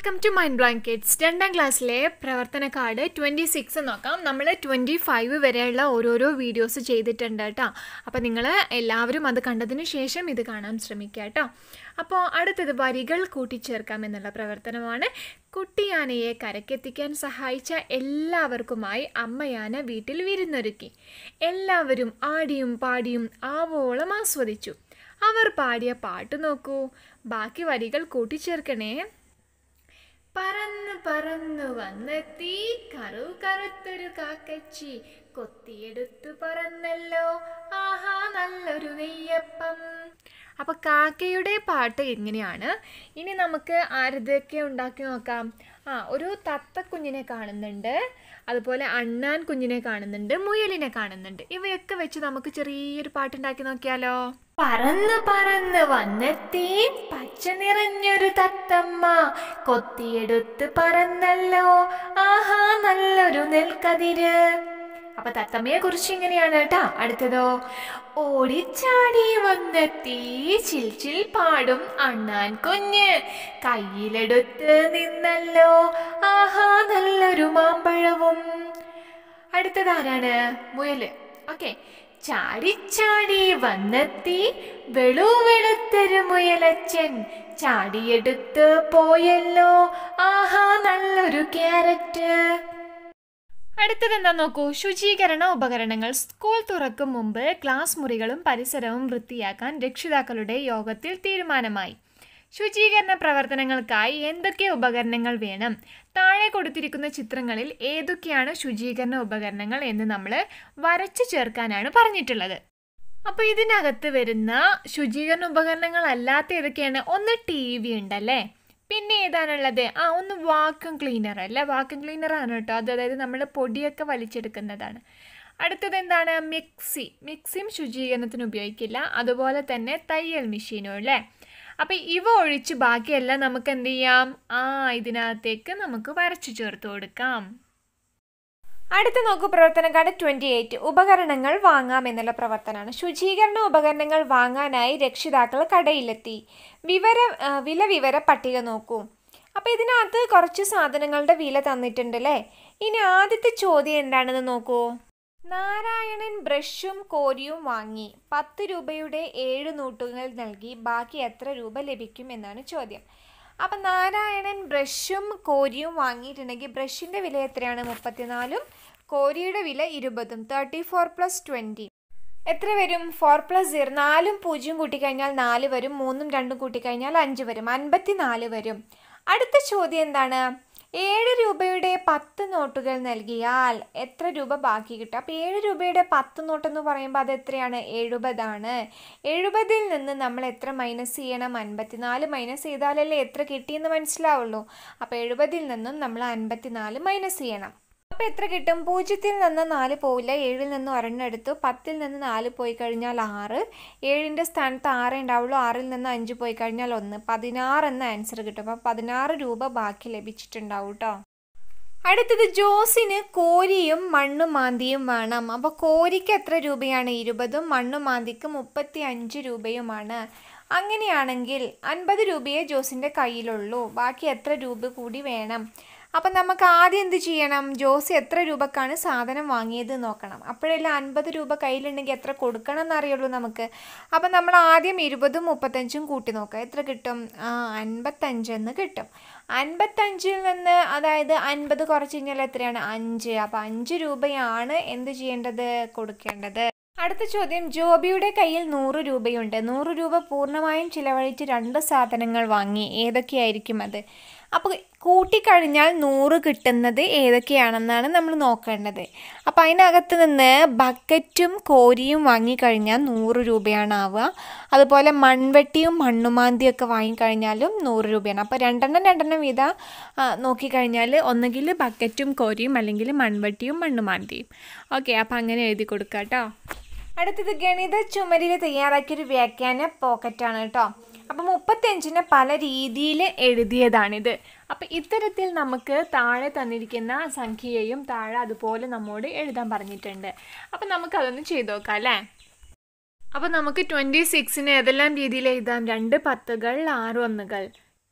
welcome to mind blankets രണ്ടാം ക്ലാസ്സിലെ പ്രവർത്തന കാർഡ് ട്വൻറ്റി സിക്സ് നോക്കാം നമ്മൾ ട്വൻറ്റി ഫൈവ് വരെയുള്ള ഓരോരോ വീഡിയോസ് ചെയ്തിട്ടുണ്ട് കേട്ടോ അപ്പോൾ നിങ്ങൾ എല്ലാവരും അത് കണ്ടതിന് ശേഷം ഇത് കാണാൻ ശ്രമിക്കുക കേട്ടോ അപ്പോൾ അടുത്തത് വരികൾ കൂട്ടിച്ചേർക്കാം എന്നുള്ള പ്രവർത്തനമാണ് കുട്ടിയാനയെ കരക്കെത്തിക്കാൻ സഹായിച്ച എല്ലാവർക്കുമായി അമ്മയാന വീട്ടിൽ വിരുന്നൊരുക്കി എല്ലാവരും ആടിയും പാടിയും ആവോളം ആസ്വദിച്ചു അവർ പാടിയ പാട്ട് നോക്കൂ ബാക്കി വരികൾ കൂട്ടിച്ചേർക്കണേ പറന്നു പറന്നു വന്നെത്തി കറു കറുത്തൊരു കാക്കച്ചി കൊത്തിയെടുത്തു പറന്നല്ലോ ആഹാ നല്ലൊരു നെയ്യപ്പം അപ്പൊ കാക്കയുടെ പാട്ട് എങ്ങനെയാണ് ഇനി നമുക്ക് ആരതൊക്കെ ഉണ്ടാക്കി നോക്കാം ആ ഒരു തത്തക്കുഞ്ഞിനെ കാണുന്നുണ്ട് അതുപോലെ അണ്ണാൻ കുഞ്ഞിനെ കാണുന്നുണ്ട് മുയലിനെ കാണുന്നുണ്ട് ഇവയൊക്കെ വെച്ച് നമുക്ക് ചെറിയൊരു പാട്ടുണ്ടാക്കി നോക്കിയാലോ പറന്ന് പറന്ന് വന്നെത്തി പച്ച നിറഞ്ഞൊരു തത്തമ്മ കൊത്തിയെടുത്ത് പറന്നല്ലോ ആഹാ നല്ലൊരു നെൽക്കതിര് അപ്പൊ തത്തമ്മയെ കുറിച്ച് ഇങ്ങനെയാണ് കേട്ടാ അടുത്തതോ ഓടിച്ചാടി വന്നെത്തി ചിൽ ചിൽ പാടും അണ്ണാൻ കുഞ്ഞ് കയ്യിലെടുത്ത് നിന്നല്ലോ ആഹാ നല്ലൊരു മാമ്പഴവും അടുത്തതാരാണ് മുയല് ഓക്കെ ചാടിച്ചാടി വന്നെത്തി വെളു വെളുത്തൊരു മുയലച്ചൻ ചാടിയെടുത്ത് പോയല്ലോ ആഹാ നല്ലൊരു ക്യാരറ്റ് അടുത്തത് എന്താ നോക്കൂ ശുചീകരണ ഉപകരണങ്ങൾ സ്കൂൾ തുറക്കും മുമ്പ് ക്ലാസ് മുറികളും പരിസരവും വൃത്തിയാക്കാൻ രക്ഷിതാക്കളുടെ യോഗത്തിൽ തീരുമാനമായി ശുചീകരണ പ്രവർത്തനങ്ങൾക്കായി എന്തൊക്കെ ഉപകരണങ്ങൾ വേണം താഴെ കൊടുത്തിരിക്കുന്ന ചിത്രങ്ങളിൽ ഏതൊക്കെയാണ് ശുചീകരണ ഉപകരണങ്ങൾ എന്ന് നമ്മൾ വരച്ചു ചേർക്കാനാണ് പറഞ്ഞിട്ടുള്ളത് അപ്പോൾ ഇതിനകത്ത് വരുന്ന ശുചീകരണ ഉപകരണങ്ങൾ അല്ലാത്ത ഏതൊക്കെയാണ് ഒന്ന് ടി വി ഉണ്ടല്ലേ പിന്നെ ഏതാണുള്ളത് ആ ഒന്ന് വാക്യൂം ക്ലീനർ അല്ല വാക്യൂം ക്ലീനർ ആണ് കേട്ടോ അത് അതായത് നമ്മൾ പൊടിയൊക്കെ വലിച്ചെടുക്കുന്നതാണ് അടുത്തത് എന്താണ് മിക്സി മിക്സിയും ശുചീകരണത്തിന് ഉപയോഗിക്കില്ല അതുപോലെ തന്നെ തയ്യൽ മെഷീനും അല്ലേ അപ്പം ഇവ ഒഴിച്ച് ബാക്കിയെല്ലാം നമുക്ക് എന്ത് ചെയ്യാം ആ ഇതിനകത്തേക്ക് നമുക്ക് വരച്ചു ചേർത്ത് കൊടുക്കാം അടുത്ത നോക്കൂ പ്രവർത്തന കാർഡ് ട്വൻറ്റി എയ്റ്റ് ഉപകരണങ്ങൾ വാങ്ങാം എന്നുള്ള പ്രവർത്തനമാണ് ശുചീകരണ ഉപകരണങ്ങൾ വാങ്ങാനായി രക്ഷിതാക്കൾ കടയിലെത്തി വിവര വില വിവര പട്ടിക നോക്കൂ അപ്പോൾ ഇതിനകത്ത് കുറച്ച് സാധനങ്ങളുടെ വില തന്നിട്ടുണ്ട് അല്ലേ ഇനി ആദ്യത്തെ ചോദ്യം എന്താണെന്ന് നോക്കൂ നാരായണൻ ബ്രഷും കോരിയും വാങ്ങി പത്ത് രൂപയുടെ ഏഴ് നോട്ടുകൾ നൽകി ബാക്കി എത്ര രൂപ ലഭിക്കും എന്നാണ് ചോദ്യം അപ്പം നാരായണൻ ബ്രഷും കോരിയും വാങ്ങിയിട്ടുണ്ടെങ്കിൽ ബ്രഷിൻ്റെ വില എത്രയാണ് മുപ്പത്തിനാലും കോരിയുടെ വില ഇരുപതും തേർട്ടി ഫോർ പ്ലസ് ട്വൻറ്റി എത്ര വരും ഫോർ പ്ലസ് സീറോ നാലും പൂജ്യം കൂട്ടിക്കഴിഞ്ഞാൽ നാല് വരും മൂന്നും രണ്ടും കൂട്ടിക്കഴിഞ്ഞാൽ അഞ്ച് വരും അൻപത്തി നാല് വരും അടുത്ത ചോദ്യം എന്താണ് ഏഴ് രൂപയുടെ പത്ത് നോട്ടുകൾ നൽകിയാൽ എത്ര രൂപ ബാക്കി കിട്ടും അപ്പോൾ ഏഴ് രൂപയുടെ പത്ത് നോട്ട് എന്ന് പറയുമ്പോൾ അത് എത്രയാണ് എഴുപതാണ് എഴുപതിൽ നിന്ന് നമ്മൾ എത്ര മൈനസ് ചെയ്യണം അൻപത്തിനാല് മൈനസ് ചെയ്താലല്ലേ എത്ര കിട്ടിയെന്ന് മനസ്സിലാവുള്ളൂ അപ്പോൾ എഴുപതിൽ നിന്നും നമ്മൾ അൻപത്തിനാല് മൈനസ് ചെയ്യണം അപ്പോൾ എത്ര കിട്ടും പൂജ്യത്തിൽ നിന്ന് നാല് പോവില്ല ഏഴിൽ നിന്ന് ഒരെണ്ണം എടുത്തു പത്തിൽ നിന്ന് നാല് പോയി കഴിഞ്ഞാൽ ആറ് ഏഴിൻ്റെ സ്ഥാനത്ത് ആറ് ഉണ്ടാവുള്ളൂ ആറിൽ നിന്ന് അഞ്ച് പോയി കഴിഞ്ഞാൽ ഒന്ന് പതിനാറ് എന്ന ആൻസർ കിട്ടും അപ്പോൾ പതിനാറ് രൂപ ബാക്കി ലഭിച്ചിട്ടുണ്ടാവും കേട്ടോ അടുത്തത് ജോസിന് കോരിയും മണ്ണും മാന്തിയും വേണം അപ്പോൾ കോരിക്ക് എത്ര രൂപയാണ് ഇരുപതും മണ്ണും മാന്തിക്ക് മുപ്പത്തി അഞ്ച് രൂപയുമാണ് അങ്ങനെയാണെങ്കിൽ അൻപത് രൂപയെ ജോസിൻ്റെ കയ്യിലുള്ളൂ ബാക്കി എത്ര രൂപ കൂടി വേണം അപ്പം നമുക്ക് ആദ്യം എന്ത് ചെയ്യണം ജോസ് എത്ര രൂപക്കാണ് സാധനം വാങ്ങിയത് നോക്കണം അപ്പോഴെല്ലാം അൻപത് രൂപ കയ്യിലുണ്ടെങ്കിൽ എത്ര കൊടുക്കണം എന്നറിയുള്ളൂ നമുക്ക് അപ്പം നമ്മൾ ആദ്യം ഇരുപതും മുപ്പത്തഞ്ചും കൂട്ടി നോക്കുക എത്ര കിട്ടും ആ അൻപത്തഞ്ചെന്ന് കിട്ടും അൻപത്തഞ്ചിൽ നിന്ന് അതായത് അൻപത് കുറച്ച് കഴിഞ്ഞാൽ എത്രയാണ് അഞ്ച് അപ്പം അഞ്ച് രൂപയാണ് എന്ത് ചെയ്യേണ്ടത് കൊടുക്കേണ്ടത് അടുത്ത ചോദ്യം ജോബിയുടെ കയ്യിൽ നൂറ് രൂപയുണ്ട് നൂറ് രൂപ പൂർണ്ണമായും ചിലവഴിച്ച് രണ്ട് സാധനങ്ങൾ വാങ്ങി ഏതൊക്കെയായിരിക്കും അത് അപ്പോൾ കൂട്ടിക്കഴിഞ്ഞാൽ നൂറ് കിട്ടുന്നത് ഏതൊക്കെയാണെന്നാണ് നമ്മൾ നോക്കേണ്ടത് അപ്പോൾ അതിനകത്ത് നിന്ന് ബക്കറ്റും കോരിയും വാങ്ങിക്കഴിഞ്ഞാൽ നൂറ് രൂപയാണ് ആവുക അതുപോലെ മൺവെട്ടിയും മണ്ണുമാന്തിയൊക്കെ വാങ്ങിക്കഴിഞ്ഞാലും നൂറ് രൂപയാണ് അപ്പോൾ രണ്ടെണ്ണം രണ്ടെണ്ണം വീതം നോക്കിക്കഴിഞ്ഞാൽ ഒന്നുകിൽ ബക്കറ്റും കോരിയും അല്ലെങ്കിൽ മൺവെട്ടിയും മണ്ണുമാന്തിയും ഓക്കെ അപ്പോൾ അങ്ങനെ എഴുതി കൊടുക്കുക കേട്ടോ അടുത്തത് ഗണിത ചുമരിൽ തയ്യാറാക്കിയൊരു വ്യാഖ്യാന പോക്കറ്റാണ് കേട്ടോ അപ്പം മുപ്പത്തഞ്ചിന് പല രീതിയിൽ എഴുതിയതാണിത് അപ്പം ഇത്തരത്തിൽ നമുക്ക് താഴെ തന്നിരിക്കുന്ന സംഖ്യയെയും താഴെ അതുപോലെ നമ്മോട് എഴുതാൻ പറഞ്ഞിട്ടുണ്ട് അപ്പം നമുക്കതൊന്ന് ചെയ്ത് നോക്കാം അല്ലേ അപ്പം നമുക്ക് ട്വൻറ്റി സിക്സിന് ഏതെല്ലാം രീതിയിൽ എഴുതാം രണ്ട് പത്തുകൾ ആറ് ഒന്നുകൾ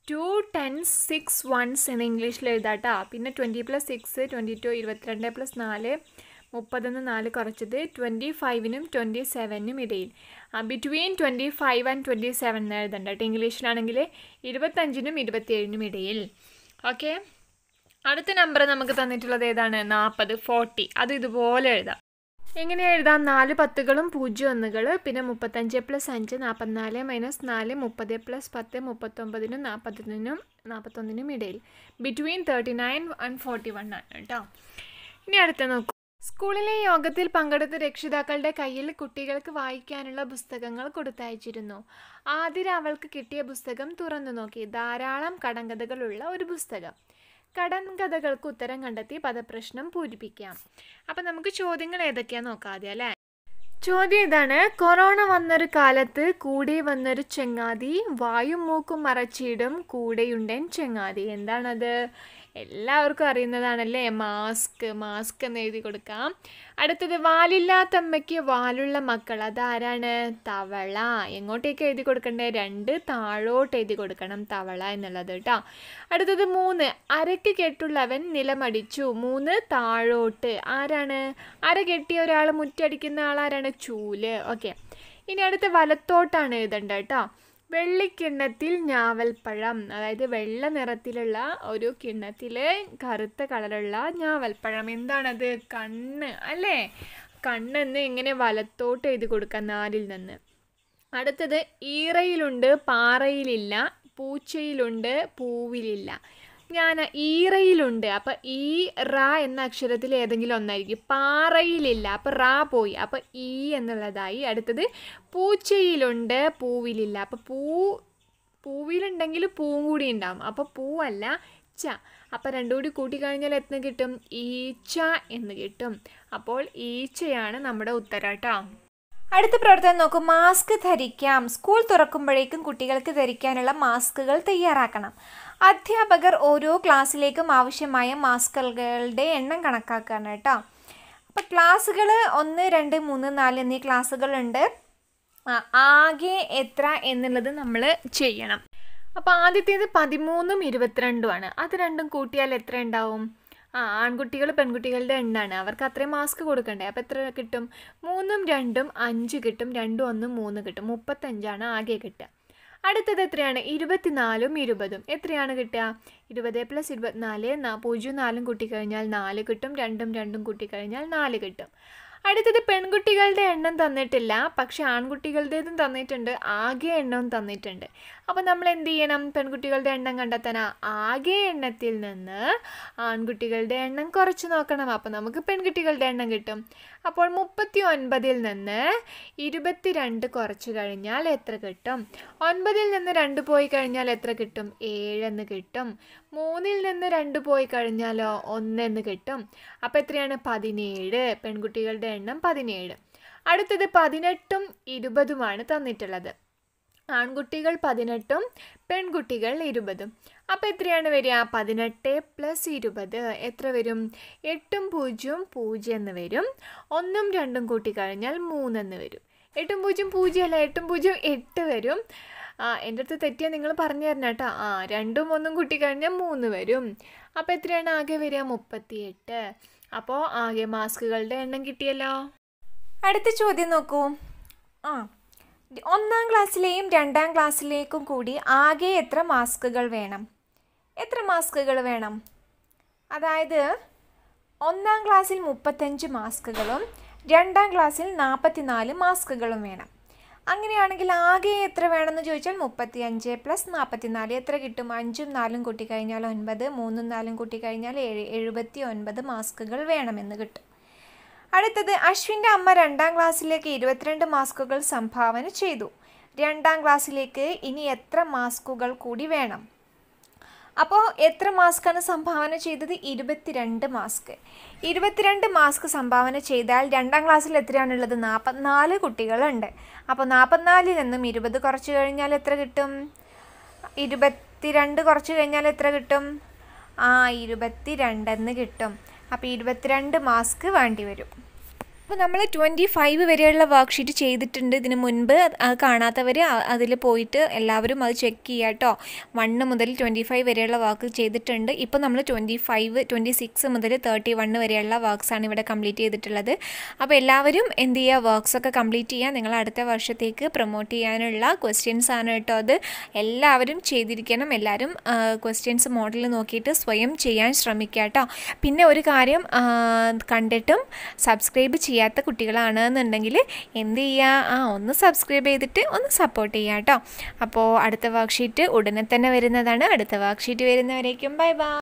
ടു ടെൻസ് സിക്സ് വൺസ് എന്ന് ഇംഗ്ലീഷിൽ എഴുതാട്ടോ പിന്നെ twenty plus six twenty two ഇരുപത്തിരണ്ട് പ്ലസ് നാല് മുപ്പതെന്ന് നാല് കുറച്ചത് ട്വൻറ്റി ഫൈവിനും ട്വൻറ്റി സെവനും ഇടയിൽ between twenty five and twenty seven എന്ന് എഴുതണ്ട കേട്ടോ ഇംഗ്ലീഷിലാണെങ്കിൽ ഇരുപത്തഞ്ചിനും ഇരുപത്തിയേഴിനും ഇടയിൽ ഓക്കെ അടുത്ത നമ്പർ നമുക്ക് തന്നിട്ടുള്ളത് ഏതാണ് നാൽപ്പത് ഫോർട്ടി അത് ഇതുപോലെ എഴുതാം എങ്ങനെ എഴുതാം നാല് പത്തുകളും പൂജ്യം ഒന്നുകൾ പിന്നെ മുപ്പത്തഞ്ച് പ്ലസ് അഞ്ച് നാൽപ്പത്തിനാല് മൈനസ് നാല് മുപ്പത് പ്ലസ് പത്ത് മുപ്പത്തൊമ്പതിനും നാൽപ്പത്തൊന്നിനും നാൽപ്പത്തൊന്നിനും ഇടയിൽ between thirty nine and forty one ആണ് കേട്ടോ ഇനി അടുത്ത നോക്കൂ സ്കൂളിലെ യോഗത്തിൽ പങ്കെടുത്ത രക്ഷിതാക്കളുടെ കയ്യിൽ കുട്ടികൾക്ക് വായിക്കാനുള്ള പുസ്തകങ്ങൾ കൊടുത്തയച്ചിരുന്നു ആതിര അവൾക്ക് കിട്ടിയ പുസ്തകം തുറന്നു നോക്കി ധാരാളം കടങ്കഥകളുള്ള ഒരു പുസ്തകം കടങ്കഥകൾക്ക് ഉത്തരം കണ്ടെത്തി പദപ്രശ്നം പൂരിപ്പിക്കാം അപ്പം നമുക്ക് ചോദ്യങ്ങൾ ഏതൊക്കെയാന്ന് നോക്കാം ആദ്യം അല്ലേ ചോദ്യം ഇതാണ് കൊറോണ വന്നൊരു കാലത്ത് കൂടെ വന്നൊരു ചെങ്ങാതി വായും മൂക്കും മറച്ചിടും കൂടെയുണ്ടൻ ചെങ്ങാതി എന്താണത് എല്ലാവർക്കും അറിയുന്നതാണല്ലേ മാസ്ക് മാസ്ക് എന്ന് എഴുതി കൊടുക്കാം അടുത്തത് വാലില്ലാത്തമ്മയ്ക്ക് വാലുള്ള മക്കൾ അതാരാണ് തവള എങ്ങോട്ടേക്ക് എഴുതി കൊടുക്കണ്ടേ രണ്ട് താഴോട്ട് എഴുതി കൊടുക്കണം തവള എന്നുള്ളത് കേട്ടോ അടുത്തത് മൂന്ന് അരക്ക് കെട്ടുള്ളവൻ നിലമടിച്ചു മൂന്ന് താഴോട്ട് ആരാണ് അര കെട്ടിയ ഒരാൾ മുറ്റടിക്കുന്ന ആളാരാണ് ചൂല് ഓക്കെ ഇനി അടുത്ത വലത്തോട്ടാണ് എഴുതേണ്ടത് കേട്ടോ വെള്ളിക്കിണ്ണത്തിൽ ഞാവൽപ്പഴം അതായത് വെള്ള നിറത്തിലുള്ള ഒരു കിണ്ണത്തിൽ കറുത്ത കളറുള്ള ഞാവൽപ്പഴം എന്താണത് കണ്ണ് അല്ലേ കണ്ണെന്ന് ഇങ്ങനെ വലത്തോട്ട് എഴുതി കൊടുക്കാം നാലിൽ നിന്ന് അടുത്തത് ഈറയിലുണ്ട് പാറയിലില്ല പൂച്ചയിലുണ്ട് പൂവിലില്ല ഞാൻ ഈറയിലുണ്ട് അപ്പം ഈ റ എന്ന അക്ഷരത്തിൽ ഏതെങ്കിലും ഒന്നായിരിക്കും പാറയിലില്ല അപ്പം റാ പോയി അപ്പം ഈ എന്നുള്ളതായി അടുത്തത് പൂച്ചയിലുണ്ട് പൂവിലില്ല അപ്പം പൂ പൂവിലുണ്ടെങ്കിൽ പൂവും കൂടി ഉണ്ടാവും അപ്പോൾ പൂവല്ല ച അപ്പം രണ്ടും കൂടി കൂട്ടിക്കഴിഞ്ഞാൽ എത്ര കിട്ടും ഈച്ച എന്ന് കിട്ടും അപ്പോൾ ഈച്ചയാണ് നമ്മുടെ ഉത്തരം കേട്ടോ അടുത്ത പ്രവർത്തനം നോക്കൂ മാസ്ക് ധരിക്കാം സ്കൂൾ തുറക്കുമ്പോഴേക്കും കുട്ടികൾക്ക് ധരിക്കാനുള്ള മാസ്കുകൾ തയ്യാറാക്കണം അധ്യാപകർ ഓരോ ക്ലാസ്സിലേക്കും ആവശ്യമായ മാസ്കുകളുടെ എണ്ണം കണക്കാക്കുകയാണ് കേട്ടോ അപ്പോൾ ക്ലാസ്സുകൾ ഒന്ന് രണ്ട് മൂന്ന് നാല് എന്നീ ക്ലാസ്സുകളുണ്ട് ആ, ആകെ എത്ര എന്നുള്ളത് നമ്മൾ ചെയ്യണം അപ്പോൾ ആദ്യത്തേത് പതിമൂന്നും ഇരുപത്തിരണ്ടുമാണ് അത് രണ്ടും കൂട്ടിയാൽ എത്ര ഉണ്ടാവും ആ ആൺകുട്ടികൾ പെൺകുട്ടികളുടെ എണ്ണാണ് അവർക്ക് അത്രയും മാസ്ക് കൊടുക്കണ്ടേ അപ്പോൾ എത്ര കിട്ടും മൂന്നും രണ്ടും അഞ്ച് കിട്ടും രണ്ടും ഒന്നും മൂന്ന് കിട്ടും മുപ്പത്തഞ്ചാണ് ആകെ കിട്ടുക അടുത്തത് എത്രയാണ് ഇരുപത്തിനാലും ഇരുപതും എത്രയാണ് കിട്ടുക ഇരുപത് പ്ലസ് ഇരുപത്തിനാല് നാ- പൂജ്യം നാലും കൂട്ടിക്കഴിഞ്ഞാൽ നാല് കിട്ടും രണ്ടും രണ്ടും കൂട്ടിക്കഴിഞ്ഞാൽ നാല് കിട്ടും അടുത്തത് പെൺകുട്ടികളുടെ എണ്ണം തന്നിട്ടില്ല പക്ഷെ ആൺകുട്ടികളുടേതും തന്നിട്ടുണ്ട് ആകെ എണ്ണവും തന്നിട്ടുണ്ട് അപ്പോൾ നമ്മൾ എന്ത് ചെയ്യണം പെൺകുട്ടികളുടെ എണ്ണം കണ്ടെത്താൻ ആകെ എണ്ണത്തിൽ നിന്ന് ആൺകുട്ടികളുടെ എണ്ണം കുറച്ച് നോക്കണം അപ്പോൾ നമുക്ക് പെൺകുട്ടികളുടെ എണ്ണം കിട്ടും അപ്പോൾ മുപ്പത്തി ഒൻപതിൽ നിന്ന് ഇരുപത്തിരണ്ട് കുറച്ച് കഴിഞ്ഞാൽ എത്ര കിട്ടും ഒൻപതിൽ നിന്ന് രണ്ട് പോയി കഴിഞ്ഞാൽ എത്ര കിട്ടും ഏഴെന്ന് കിട്ടും മൂന്നിൽ നിന്ന് രണ്ട് പോയി കഴിഞ്ഞാലോ ഒന്നെന്ന് കിട്ടും അപ്പോൾ എത്രയാണ് പതിനേഴ് പെൺകുട്ടികളുടെ എണ്ണം പതിനേഴ് അടുത്തത് പതിനെട്ടും ഇരുപതുമാണ് തന്നിട്ടുള്ളത് ആൺകുട്ടികൾ പതിനെട്ടും പെൺകുട്ടികൾ ഇരുപതും അപ്പോൾ എത്രയാണ് വരിക പതിനെട്ട് പ്ലസ് ഇരുപത് എത്ര വരും എട്ടും പൂജ്യവും പൂജ്യം എന്ന് വരും ഒന്നും രണ്ടും കൂട്ടിക്കഴിഞ്ഞാൽ മൂന്നെന്ന് വരും എട്ടും പൂജ്യം പൂജ്യം അല്ല എട്ടും പൂജ്യം എട്ട് വരും ആ എൻ്റെ അടുത്ത് തെറ്റിയാൽ നിങ്ങൾ പറഞ്ഞു തരണം കേട്ടോ ആ രണ്ടും ഒന്നും കൂട്ടിക്കഴിഞ്ഞാൽ മൂന്ന് വരും അപ്പോൾ എത്രയാണ് ആകെ വരിക മുപ്പത്തിയെട്ട് അപ്പോൾ ആകെ മാസ്കുകളുടെ എണ്ണം കിട്ടിയല്ലോ അടുത്ത ചോദ്യം നോക്കൂ ആ ഒന്നാം ക്ലാസ്സിലെയും രണ്ടാം ക്ലാസ്സിലേക്കും കൂടി ആകെ എത്ര മാസ്കുകൾ വേണം എത്ര മാസ്കുകൾ വേണം അതായത് ഒന്നാം ക്ലാസ്സിൽ മുപ്പത്തഞ്ച് മാസ്കുകളും രണ്ടാം ക്ലാസ്സിൽ നാൽപ്പത്തിനാല് മാസ്കുകളും വേണം അങ്ങനെയാണെങ്കിൽ ആകെ എത്ര വേണമെന്ന് ചോദിച്ചാൽ മുപ്പത്തി അഞ്ച് പ്ലസ് നാൽപ്പത്തിനാല് എത്ര കിട്ടും അഞ്ചും നാലും കൂട്ടിക്കഴിഞ്ഞാൽ ഒൻപത് മൂന്നും നാലും കൂട്ടിക്കഴിഞ്ഞാൽ ഏഴ് എഴുപത്തി ഒൻപത് മാസ്കുകൾ വേണമെന്ന് കിട്ടും അടുത്തത് അശ്വിൻ്റെ അമ്മ രണ്ടാം ക്ലാസ്സിലേക്ക് ഇരുപത്തിരണ്ട് മാസ്കുകൾ സംഭാവന ചെയ്തു രണ്ടാം ക്ലാസ്സിലേക്ക് ഇനി എത്ര മാസ്കുകൾ കൂടി വേണം അപ്പോൾ എത്ര മാസ്കാണ് സംഭാവന ചെയ്തത് ഇരുപത്തിരണ്ട് മാസ്ക് ഇരുപത്തിരണ്ട് മാസ്ക് സംഭാവന ചെയ്താൽ രണ്ടാം ക്ലാസ്സിൽ എത്രയാണുള്ളത് നാൽപ്പത്തിനാല് കുട്ടികളുണ്ട് അപ്പോൾ നാൽപ്പത്തിനാലിൽ നിന്നും ഇരുപത് കുറച്ച് കഴിഞ്ഞാൽ എത്ര കിട്ടും ഇരുപത്തിരണ്ട് കുറച്ച് കഴിഞ്ഞാൽ എത്ര കിട്ടും ആ ഇരുപത്തി രണ്ടെന്ന് കിട്ടും അപ്പോൾ ഇരുപത്തിരണ്ട് മാസ്ക് വേണ്ടി വരും അപ്പോൾ നമ്മൾ ട്വൻറ്റി ഫൈവ് വരെയുള്ള വർക്ക്ഷീറ്റ് ചെയ്തിട്ടുണ്ട് ഇതിന് മുൻപ് അത് കാണാത്തവർ അതിൽ പോയിട്ട് എല്ലാവരും അത് ചെക്ക് ചെയ്യുക കേട്ടോ വണ്ണ് മുതൽ ട്വൻറ്റി ഫൈവ് വരെയുള്ള വർക്ക് ചെയ്തിട്ടുണ്ട് ഇപ്പോൾ നമ്മൾ ട്വൻറ്റി ഫൈവ് ട്വൻറ്റി സിക്സ് മുതൽ തേർട്ടി വണ്ണ് വരെയുള്ള വർക്ക്സാണ് ഇവിടെ കംപ്ലീറ്റ് ചെയ്തിട്ടുള്ളത് അപ്പോൾ എല്ലാവരും എന്ത് ചെയ്യുക വർക്ക്സൊക്കെ കംപ്ലീറ്റ് ചെയ്യുക നിങ്ങൾ അടുത്ത വർഷത്തേക്ക് പ്രൊമോട്ട് ചെയ്യാനുള്ള ക്വസ്റ്റ്യൻസ് ആണ് കേട്ടോ അത് എല്ലാവരും ചെയ്തിരിക്കണം എല്ലാവരും ക്വസ്റ്റ്യൻസ് മോഡൽ നോക്കിയിട്ട് സ്വയം ചെയ്യാൻ ശ്രമിക്കുക കേട്ടോ പിന്നെ ഒരു കാര്യം ആ, കണ്ടിട്ടും സബ്സ്ക്രൈബ് ചെയ്യാത്ത കുട്ടികളാണ് എന്നുണ്ടെങ്കിൽ എന്ത് ചെയ്യുക ആ ഒന്ന് സബ്സ്ക്രൈബ് ചെയ്തിട്ട് ഒന്ന് സപ്പോർട്ട് ചെയ്യുക കേട്ടോ അപ്പോൾ അടുത്ത വർക്ക്ഷീറ്റ് ഉടനെ തന്നെ വരുന്നതാണ് അടുത്ത വർക്ക്ഷീറ്റ് വരുന്നവരേക്കും ബൈ ബൈ